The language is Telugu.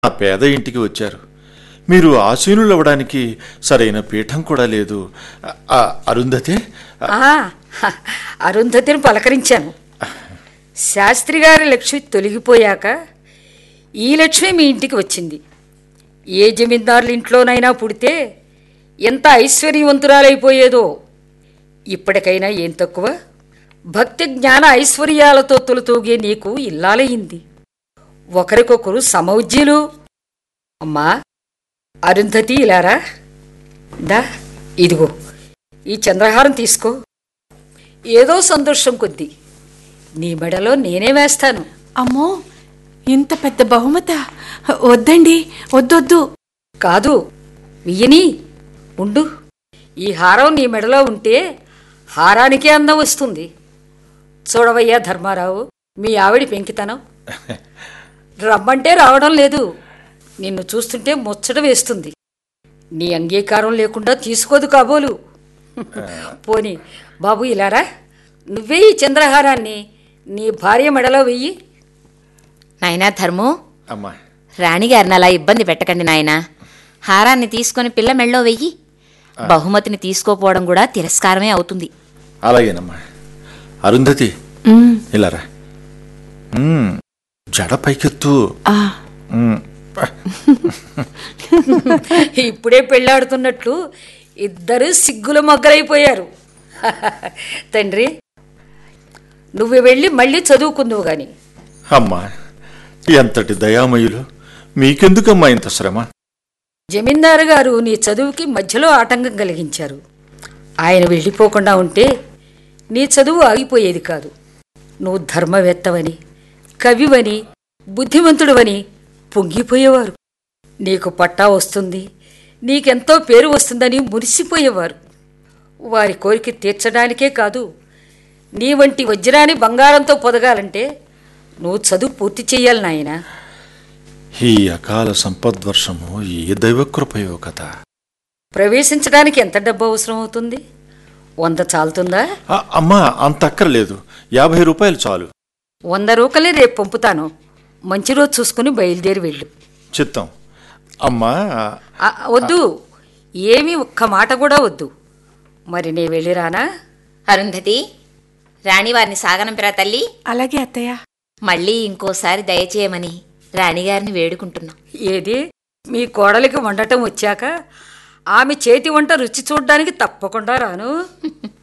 ఆ పేద ఇంటికి వచ్చారు మీరు ఆసీనులు అవ్వడానికి సరైన పీఠం కూడా లేదు ఆ, ఆ, అరుంధతే ఆ, హ, అరుంధతిని పలకరించాను శాస్త్రి గారి లక్ష్మి తొలగిపోయాక ఈ లక్ష్మి మీ ఇంటికి వచ్చింది ఏ జమీందారుల ఇంట్లోనైనా పుడితే ఎంత ఐశ్వర్యవంతురాలైపోయేదో ఇప్పటికైనా ఏం తక్కువ భక్తి జ్ఞాన ఐశ్వర్యాలతో తొలుతూగే నీకు ఇల్లాలయ్యింది ఒకరికొకరు సమౌజ్యులు అమ్మా అరుంధతి ఇలారా దా ఇదిగో ఈ చంద్రహారం తీసుకో ఏదో సంతోషం కొద్దీ నీ మెడలో నేనే వేస్తాను అమ్మో ఇంత పెద్ద బహుమత వద్దండి వద్దొద్దు కాదు వియ్యని ఉండు ఈ హారం నీ మెడలో ఉంటే హారానికే అందం వస్తుంది చూడవయ్యా ధర్మారావు మీ ఆవిడ పెంకితనం రమ్మంటే రావడం లేదు నిన్ను చూస్తుంటే ముచ్చట వేస్తుంది నీ అంగీకారం లేకుండా తీసుకోదు కాబోలు పోని బాబు ఇలారా నువ్వే ఈ చంద్రహారాన్ని నీ భార్య మెడలో వెయ్యి నాయనా ధర్ము అమ్మా రాణిగారిని అలా ఇబ్బంది పెట్టకండి నాయనా హారాన్ని తీసుకొని పిల్ల మెళ్ళో వెయ్యి బహుమతిని తీసుకోపోవడం కూడా తిరస్కారమే అవుతుంది అలాగేనమ్మా అరుంధతి ఇలారా మ్మ్. జడ పైకెత్తు ఆ, మ్మ్. ఇప్పుడే పెళ్ళాడుతున్నట్లు ఇద్దరు సిగ్గుల మొగ్గలైపోయారు తండ్రి నువ్వు వెళ్ళి మళ్ళీ చదువుకుందువు గాని అమ్మా ఎంతటి దయామయులు మీకెందుకమ్మా ఇంత శ్రమ జమీందారు గారు నీ చదువుకి మధ్యలో ఆటంకం కలిగించారు ఆయన వెళ్ళిపోకుండా ఉంటే నీ చదువు ఆగిపోయేది కాదు నువ్వు ధర్మవేత్తవని కవివని బుద్ధిమంతుడువని పొంగిపోయేవారు నీకు పట్టా వస్తుంది నీకెంతో పేరు వస్తుందని మురిసిపోయేవారు వారి కోరిక తీర్చడానికే కాదు నీ వంటి వజ్రాన్ని బంగారంతో పొదగాలంటే నువ్వు చదువు పూర్తి చెయ్యాలి నాయనా ఈ అకాల సంపద్వర్షము ఏ దైవకృపయో కదా ప్రవేశించడానికి ఎంత డబ్బు అవసరం అవుతుంది వంద చాలుతుందా ఆ, అమ్మా అంత అక్కర్లేదు యాభై రూపాయలు చాలు వంద రూకలే రేపు పంపుతాను మంచి రోజు చూసుకుని బయలుదేరి వెళ్ళు చిత్తం అమ్మా ఆ, వద్దు ఏమీ ఒక్క మాట కూడా వద్దు మరి నే వెళ్ళిరానా అరుంధతి రాణివారిని సాగనంపిరా తల్లి అలాగే అత్తయ్య మళ్ళీ ఇంకోసారి దయచేయమని రాణిగారిని వేడుకుంటున్నాం ఏది మీ కోడలికి వండటం వచ్చాక ఆమె చేతి వంట రుచి చూడ్డానికి తప్పకుండా రాను